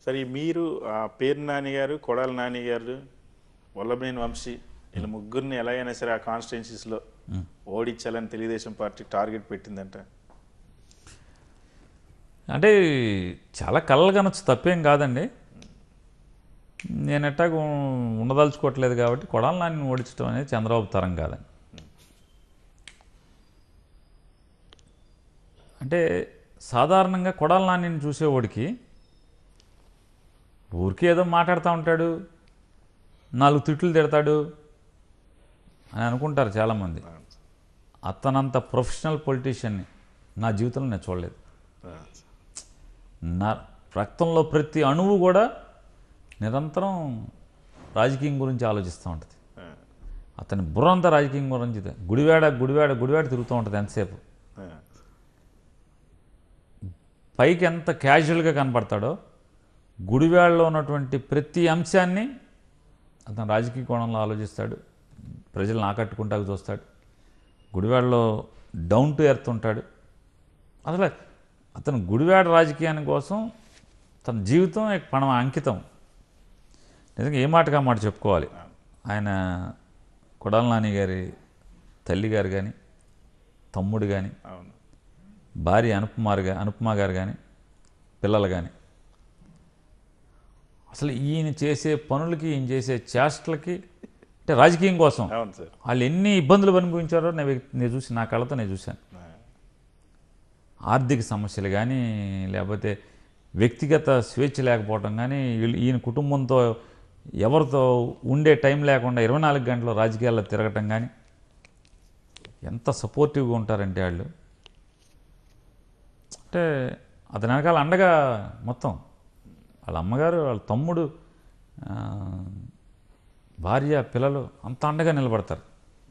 సరే ఈ మీరు ఆ పేరు నాని గారు కొడాలి నాని గారు వల్లభనేని వంశీ వీళ్ళ ముగ్గురిని ఎలా అయినా సరే ఆ కాన్స్టిట్యున్సీస్లో ఓడించాలని తెలుగుదేశం పార్టీ టార్గెట్ పెట్టిందంట అంటే చాలా కళ్ళలు కనొచ్చు తప్పేం కాదండి నేను ఎట్టాగ ఉండదలుచుకోవట్లేదు కాబట్టి కొడాల నాని ఓడించడం అనేది చంద్రబాబు తరం కాదండి అంటే సాధారణంగా కొడాల నానిని చూసేవాడికి ఊరికే ఏదో మాట్లాడుతూ ఉంటాడు నాలుగు తిట్లు తిడతాడు అని అనుకుంటారు చాలామంది అతనంత ప్రొఫెషనల్ పొలిటీషియన్ని నా జీవితంలో నేను చూడలేదు నా రక్తంలో ప్రతి అణువు కూడా నిరంతరం రాజకీయం గురించి ఆలోచిస్తూ ఉంటుంది అతని బుర్ర అంతా రాజకీయం గురించి ఇదే. గుడివాడ గుడివాడ గుడివాడ తిరుగుతూ ఉంటుంది ఎంతసేపు పైకి ఎంత క్యాజువల్గా కనపడతాడో గుడివాడలో ఉన్నటువంటి ప్రతి అంశాన్ని అతను రాజకీయ కోణంలో ఆలోచిస్తాడు ప్రజలను ఆకట్టుకుంటాకు చూస్తాడు గుడివాడలో డౌన్ టు ఎర్త్ ఉంటాడు అసలు అతను గుడివాడ రాజకీయాన్ని కోసం తన జీవితం మనం అంకితం నిజంగా ఏ మాటగా మాట చెప్పుకోవాలి ఆయన కొడాల నాని గారి తల్లి గారు కానీ తమ్ముడు కానీ అవును భార్య అనుపమారు గా అనుపమ గారు కానీ పిల్లలు కానీ అసలు ఈయన చేసే పనులకి ఈయన చేసే చేష్టలకి అంటే రాజకీయం కోసం అవును సార్ వాళ్ళు ఎన్ని ఇబ్బందులు అనుభవించారో నేను వ్యక్తి- నేను చూసి నా కళ్ళతో నేను చూశాను ఆర్థిక సమస్యలు కానీ లేకపోతే వ్యక్తిగత స్వేచ్ఛ లేకపోవటం కానీ వీళ్ళు- ఈయన కుటుంబంతో ఎవరితో ఉండే టైం లేకుండా ఇరవై నాలుగు గంటలు రాజకీయాల్లో తిరగటం కానీ ఎంత సపోర్టివ్గా ఉంటారంటే వాళ్ళు అంటే అతని వెనకాల అండగా మొత్తం వాళ్ళ అమ్మగారు వాళ్ళ తమ్ముడు ఆ, భార్య పిల్లలు అంత అండగా నిలబడతారు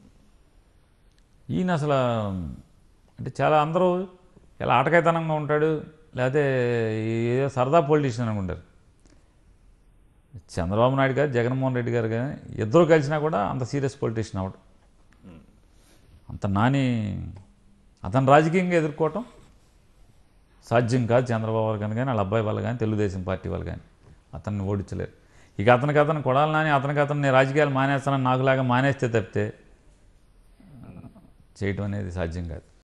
ఈయన అసలు అంటే చాలా అందరూ ఇలా ఆటకాయతనంగా ఉంటాడు లేకపోతే ఏదో సరదా పొలిటీషియన్ అనుకుంటారు చంద్రబాబు నాయుడు గారు జగన్మోహన్ రెడ్డి గారు కానీ ఇద్దరు కలిసినా కూడా అంత సీరియస్ పొలిటీషియన్ అవడు అంత నాని అతను రాజకీయంగా ఎదుర్కోవటం సాధ్యం కాదు చంద్రబాబు గారు కానీ వాళ్ళ అబ్బాయి వాళ్ళు కానీ తెలుగుదేశం పార్టీ వాళ్ళు కానీ అతన్ని ఓడించలేరు ఇక అతనికి అతను కొడాలి నాని అతనికి అతను నేను రాజకీయాలు మానేస్తానని నాకులాగా మానేస్తే తప్పితే చేయటం అనేది సాధ్యం కాదు